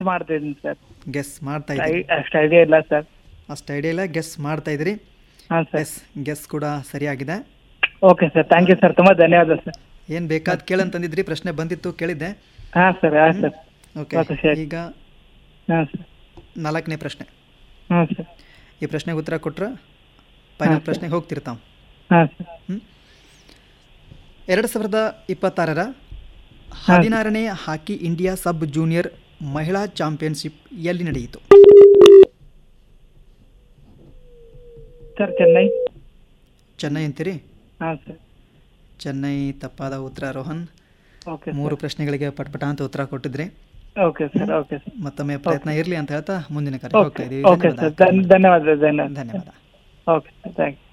ಮಾಡ್ತಾ ಇದ್ದೀನಿ sir guess ಮಾಡ್ತಾ ಇದ್ದೀರಿ ಅಷ್ಟು ಐಡಿಯಾ ಇಲ್ಲ ಸರ್ ಅಷ್ಟು ಐಡಿಯಾ ಇಲ್ಲ ಗೆಸ್ ಮಾಡ್ತಾ ಇದ್ದೀರಿ ಹಾಂ ಸರ್ ಎಸ್ ಗೆಸ್ ಕೂಡ ಸರಿಯಾಗಿದೆ okay sir thank you sir ತುಂಬ ಧನ್ಯವಾದ ಸರ್ ಏನು ಬೇಕಾದ ಕೇಳಂತಂದಿದ್ರಿ ಪ್ರಶ್ನೆ ಬಂದಿತ್ತು ಕೇಳಿದ್ದೆ ಹಾಂ ಸರ್ ಹಾಂ ಸರ್ ಓಕೆ ಓಕೆ, ಸರಿ. ಈಗ ಹಾಂ ಸರ್ ನಾಲ್ಕನೇ ಪ್ರಶ್ನೆ ಹಾಂ ಸರ್ ಈ ಪ್ರಶ್ನೆಗೆ ಉತ್ತರ ಕೊಟ್ರೆ ಫೈನಲ್ ಪ್ರಶ್ನೆಗೆ ಹೋಗ್ತಿರ್ತಾವ ಹಾಂ ಸರ್ ಎರಡು ಸಾವಿರದ ಇಪ್ಪತ್ತಾರರ ಹದಿನಾರನೇ ಹಾಕಿ ಇಂಡಿಯಾ ಸಬ್ ಜೂನಿಯರ್ ಮಹಿಳಾ ಚಾಂಪಿಯನ್ಶಿಪ್ ಎಲ್ಲಿ ನಡೆಯಿತು ಸರ್ ಚೆನ್ನೈ ಚೆನ್ನೈ ಅಂತೀರಿ ಹಾಂ ಸರ್ ಚೆನ್ನೈ ತಪ್ಪಾದ ಉತ್ತರ ರೋಹನ್ ಓಕೆ ಮೂರು ಪ್ರಶ್ನೆಗಳಿಗೆ ಪಟ್ಪಟ ಅಂತ ಉತ್ತರ ಕೊಟ್ಟಿದ್ರಿ ಓಕೆ ಸರ್ ಓಕೆ ಸರ್ ಮತ್ತೊಮ್ಮೆ ಪ್ರಯತ್ನ ಇರಲಿ ಅಂತ ಹೇಳ್ತಾ ಮುಂದಿನ ಕರೆ ಹೋಗ್ತಾ ಓಕೆ ಇದೀವಿ ಓಕೆ ಸರ್ ಧನ್ಯವಾದ ಧನ್ಯವಾದ ಧನ್ಯವಾದ ಧನ್ಯವಾದ ಓಕೆ ಸರ್ ಥ್ಯಾಂಕ್ ಯು